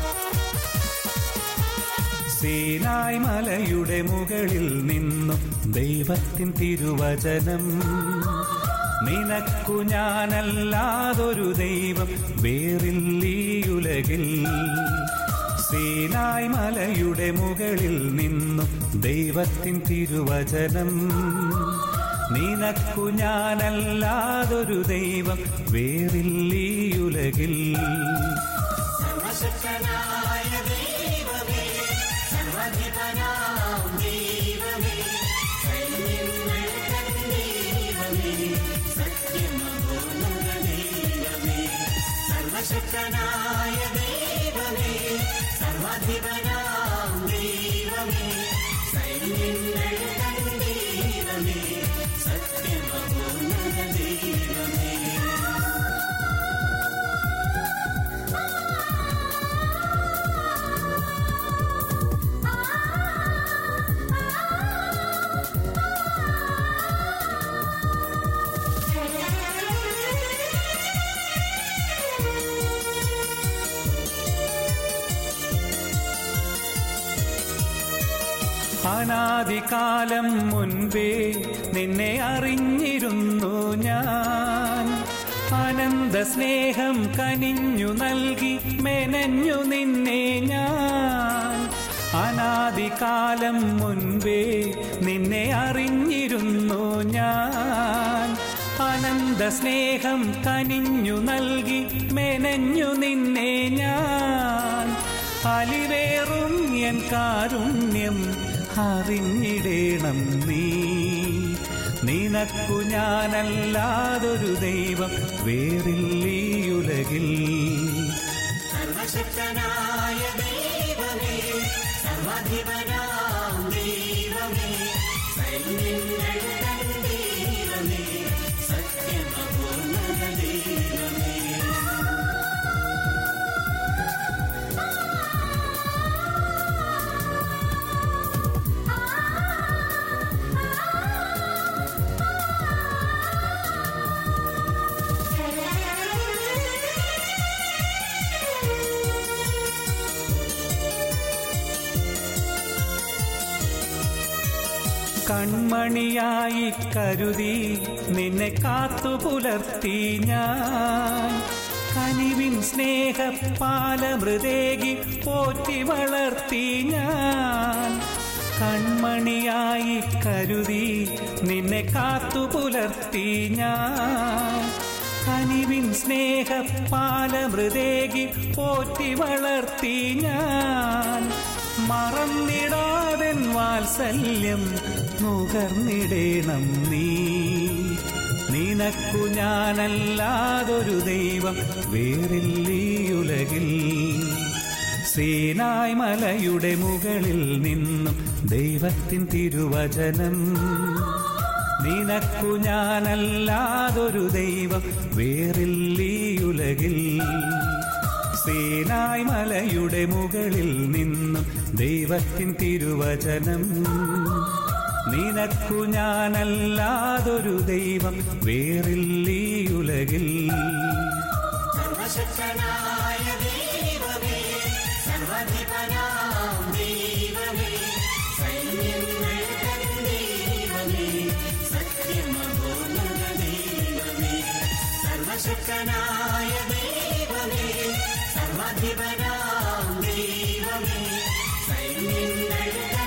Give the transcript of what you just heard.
സീനായ് മലയുടെ മുകളിൽ നിന്നും ദൈവത്തിൻ തിരുവചനം നിനക്കു ഞാനല്ലാതൊരു ദൈവം വേറില്ലീയുലകിൽ സീനായ് മലയുടെ മുകളിൽ നിന്നും ദൈവത്തിൻ തിരുവചനം നിനക്കു ഞാനല്ലാതൊരു ദൈവം വേറില്ലീയുലകിൽ സർവശക്തനായ ദൈവമേ സർവധിപനാം ദൈവമേ സൈന്യങ്ങൾ തൻ ദൈവമേ സത്യമപൂർണ്ണ ദൈവമേ സർവശക്തനായ ദൈവമേ സർവധിപനാം ദൈവമേ സൈന്യങ്ങൾ തൻ ദൈവമേ സത്യമപൂർണ്ണ ദൈവമേ അനാദികാലം മുൻപേ നിന്നെ അറിഞ്ഞിരുന്നു ഞാൻ അനന്ത സ്നേഹം കനിഞ്ഞു നൽകി മെനഞ്ഞു നിന്നെ ഞാൻ അനാദികാലം മുൻപേ നിന്നെ അറിഞ്ഞിരുന്നു ഞാൻ അനന്ത സ്നേഹം കനിഞ്ഞു നൽകി മെനഞ്ഞു നിന്നെ ഞാൻ അലിവേറും എൻ കാരുണ്യം അറിഞ്ഞിടേണം നീ നിനക്കു ഞാനല്ലാതൊരു ദൈവം വേറില്ലീയുലകിൽ സർവശക്തനായ ദൈവമേ സർവാധിപനാം ദൈവമേ സൈന്യങ്ങൾ തൻ ദൈവമേ സത്യമപൂർണ്ണ ദൈവമേ കൺമണിയായി കരുതി നിന്നെ കാത്തു പുലർത്തി ഞാൻ കനിവിൻ സ്നേഹപ്പാലമൃതേകി പോറ്റി വളർത്തി ഞാൻ കൺമണിയായി കരുതി നിന്നെ കാത്തു പുലർത്തി ഞാൻ കനിവിൻ സ്നേഹപ്പാലമൃതേകി പോറ്റി വളർത്തി ഞാൻ മറന്നിടാതൻ വാത്സല്യം നുകർന്നിടേണം നീ നിനക്കു ഞാനല്ലാതൊരു ദൈവം വേറില്ലീയുലകിൽ സീനായ് മലയുടെ മുകളിൽ നിന്നും ദൈവത്തിൻ തിരുവചനം നിനക്കു ഞാനല്ലാതൊരു ദൈവം വേറില്ലീയുലകിൽ സീനായ് മലയുടെ മുകളിൽ നിന്നും ദൈവത്തിൻ തിരുവചനം നിനക്കു ഞാനല്ലാതൊരു ദൈവം വേറില്ലീയുലകിൽ സർവശക്തനായ ദൈവമേ സർവധിപനാം ദൈവമേ സൈന്യങ്ങൾ തൻ ദൈവമേ സത്യമപൂർണ്ണ ദൈവമേ സർവശക്തനായ ദൈവമേ സർവധിപനാം ദൈവമേ സൈന്യങ്ങൾ തൻ